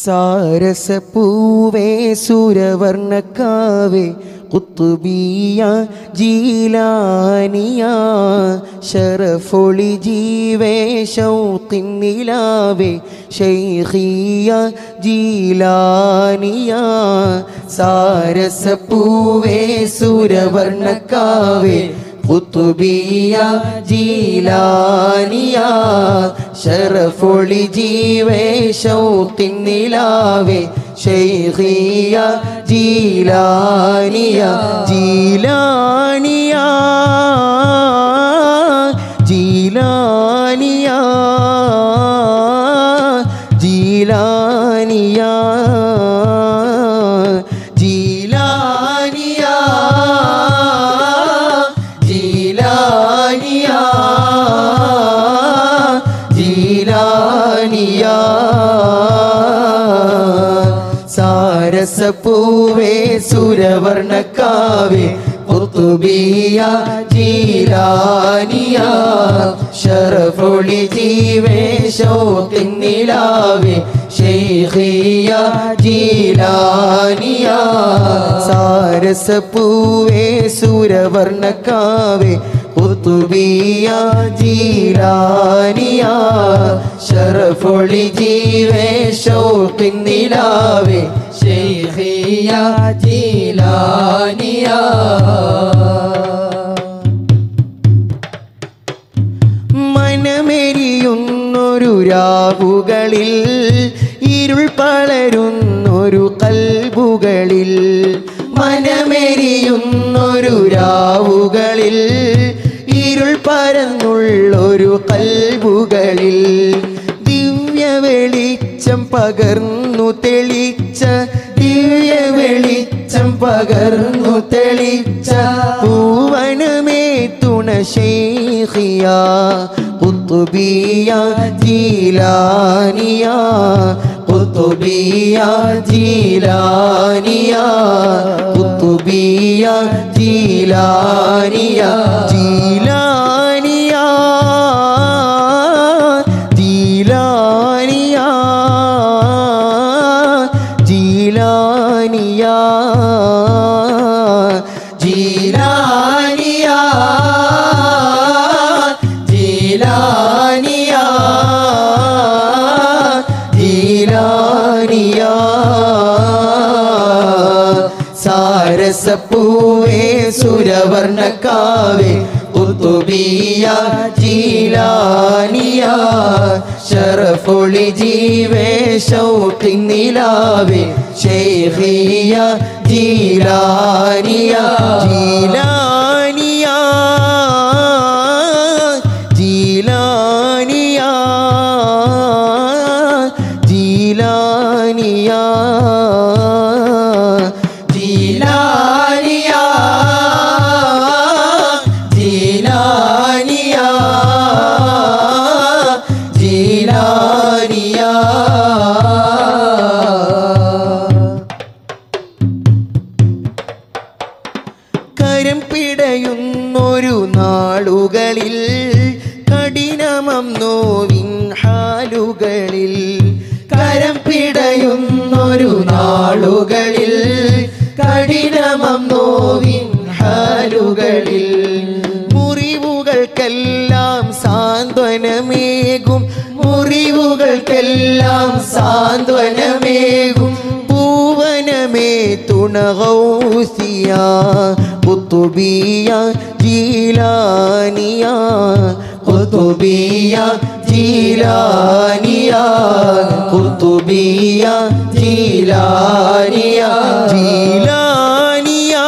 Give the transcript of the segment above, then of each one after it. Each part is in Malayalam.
സാരസപ്പൂവേ സുരവർണക്കാവേ കുത്തുബിയ ജീലാനിയ ശരഫൊളി ജീവേ ഷൗത്തിന്നിലാവേ ഷൈഖിയ ജീലാനിയ സാരസപ്പൂവേ സുരവർണക്കാവേ കുത്തുബിയ ജീലാനിയ ശരഫൊളി ജീവേ ഷൗത്തിന്നിലാവേ ഷൈഖിയ ജീലാനിയ ജീലാനിയ ജീലാനിയ ജീലാനിയ ജീലാനിയ ജീലാനിയ ജീലാനിയ സാരസപ്പൂവേ സുരവർണക്കാവേ കുത്തുബിയ ജീലാനിയ ശരഫൊളി ജീവേ ഷോക്കിന്നിലാവേ ഷെയ്ഖിയ ജീലാനിയ സാരസപ്പൂവേ സുരവർണക്കാവേ കുത്തുബിയ ജീലാനിയ ശരഫൊളി ജീവേ ഷോക്കിന്നിലാവേ ശൈഖിയ ജീലാനിയ മനമെരിയുന്നൊരു രാവുകളിൽ ഇരുൾ പളരുന്നൊരു കൽബുകളിൽ മനമെരിയുന്നൊരു രാവുകളിൽ ഇരുൾ പരന്നുള്ളൊരു കൽബുകളിൽ ദിവ്യ വെളിച്ചം പകർന്നു തെളിച്ച ദിവ്യ വെളിച്ചം പകർന്നു തെളിച്ച പൂവനമേ തുണ ശൈഖിയ കുത്തുബിയ ജീലാനിയ കുത്തുബിയ ജീലാനിയ കുത്തുബിയ ജീലാനിയ ജീലാനിയ ജീലാനിയ ജീലാനിയ ജീലാനിയ ജീലാനിയ ജീലാനിയ സാരസപ്പൂവേ സുരവർണക്കാവേ കുത്തുബിയ ജീലാനിയ ശരഫൊളി ജീവേ ഷൗക്കിന്നിലാവേ ഷെയ്ഖിയ ജീലാനിയ ജീലാനിയ ജീലാനിയ ജീലാനിയ ജീലാനിയ ജീലാനിയ ജീലാനിയ കരം പിടയുന്നൊരു നാളുകളിൽ കഠിനമം നോവിൻ ഹാലുകളിൽ കരം പിടയുന്നൊരു നാളുകളിൽ കഠിനമം നോവിൻ ഹാലുകളിൽ മുറിവുകൾക്കെല്ലാം സാന്ത്വനമേകും മുറിവുകൾക്കെല്ലാം സാന്ത്വനമേകും പൂവനമേ തുണകൗസിയ കുത്തുബിയ ജീലാനിയ കുത്തുബിയ ജീലാനിയ കുത്തുബിയ ജീലാനിയ ജീലാനിയ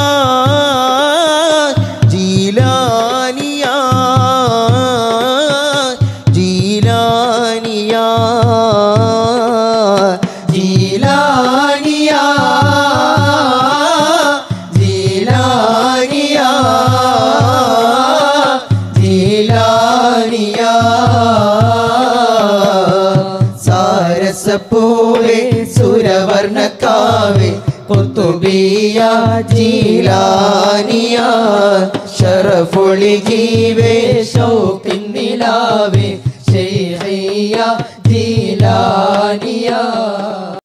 ജീലാനിയ ജീലാനിയ ജീലാനിയ ജീലാനിയ ജീലാനിയ സാരസപ്പൂവേ സുരവർണക്കാവേ കുത്തുബിയ ജീലാനിയ ശരഫൊളി ജീവേ ഷൗക്കിന്നിലാവേ ശൈഖിയ ജീലാനിയ